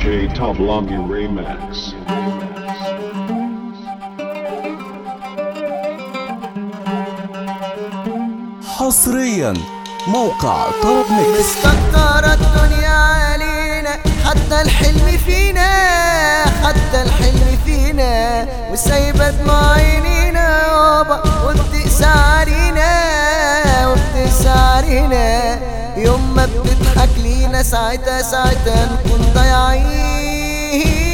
DJ Toblongi Remix. حصريا موقع طرب ميكس مستكترة الدنيا علينا حتى الحلم فينا حتى الحلم فينا وسايبة دموع عينينا يابا وبتقسى علينا وبتقسى علينا يوم ما بتضحك لينا ساعتها ساعتها نكون ضايعين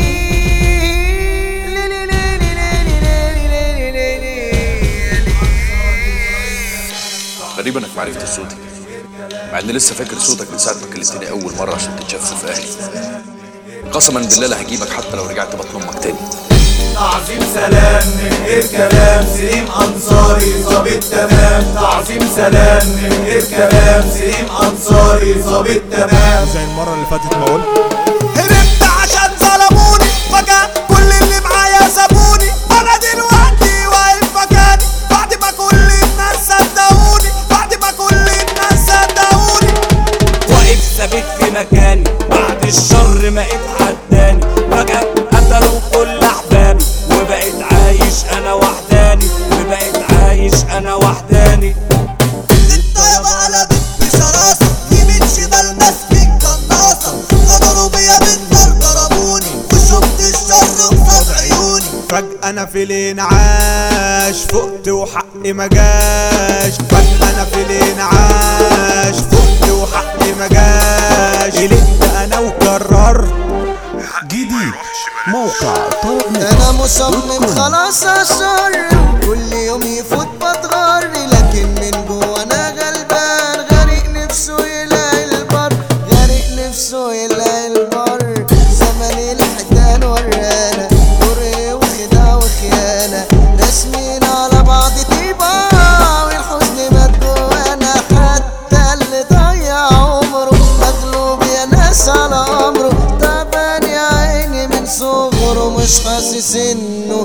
غريب انك ما عرفتش صوتي مع اني لسه فاكر صوتك من ساعه ما كلمتني اول مره عشان تتشاف في اهلي قسما بالله لا هجيبك حتى لو رجعت بطن امك تاني تعظيم سلام من غير كلام سليم انصاري ظابط تمام تعظيم سلام من غير كلام سليم انصاري ظابط تمام زي المرة اللي فاتت ما قلت هربت عشان ظلموني فجأة كل اللي معايا سابوني انا دلوقتي واقف مكاني بعد ما كل الناس صدقوني بعد ما كل الناس صدقوني واقف ثابت في مكاني بعد الشر ما اتحداني فجأة قتلوا كل أحبابي وبقيت عايش أنا وحداني وبقيت عايش أنا وحداني الطيب على بنت شراسة يمين شمال ماسكين قناصة غدروا بيا بالنار ضربوني وشفت الشر قصاد عيوني فجأة أنا في لين عاش فقت وحقي ما جاش فجأة أنا في لين عاش فقت وحقي ما جاش قلقت أنا وقررت جديد موقع طرب ميكس انا مصمم خلاص اصر كل يوم يفوت بتغر لكن من جوا انا غلبان غريق نفسه يلاقي البر غريق نفسه يلاقي البر زمن الحيتان ورانا كره وخداع وخيانة راسمين على بعض طيبة والحزن مات جوانا حتى اللي ضيع عمره مغلوب يا ناس على امره تعبان يا عيني من صغره مش حاسس انه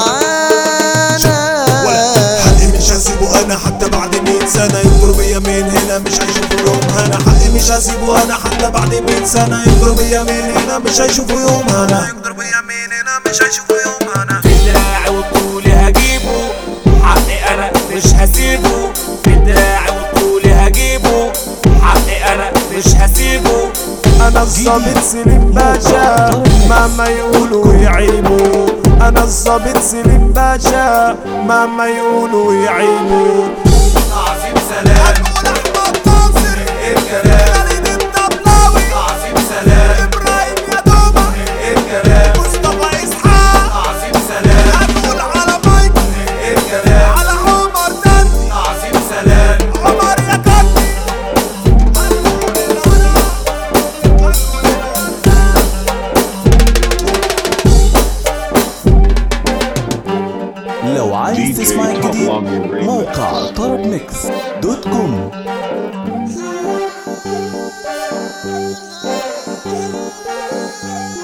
معانا حقي مش هسيبه انا حتى بعد 100 سنة ينظروا بيا من هنا مش هيشوفوا يوم هنا حقي مش هسيبه انا حتى بعد 100 سنة ينظروا بيا من هنا مش هيشوفوا يوم هنا ينظروا بيا من هنا مش هيشوفوا يوم هنا بدراعي وطولي هجيبه حقي أنا مش هسيبه بدراعي وطولي هجيبه حقي أنا مش هسيبه أنا الظابط سليم باشا مهما يقولوا ويعيبوا أنا الظابط سليم باشا مهما يقولوا ويعيبوا عظيم سلام من غير كلام خالد الطبلاوي عظيم سلام ابراهيم يا دوبة من غير كلام مصطفى اسحاق عظيم سلام هنقول على مايك من غير كلام على عمر دندي عظيم سلام عمر يا كندي لو عايز DJ تسمع الجديد Toblongi Remix. موقع طرب ميكس دوت كوم Thank you.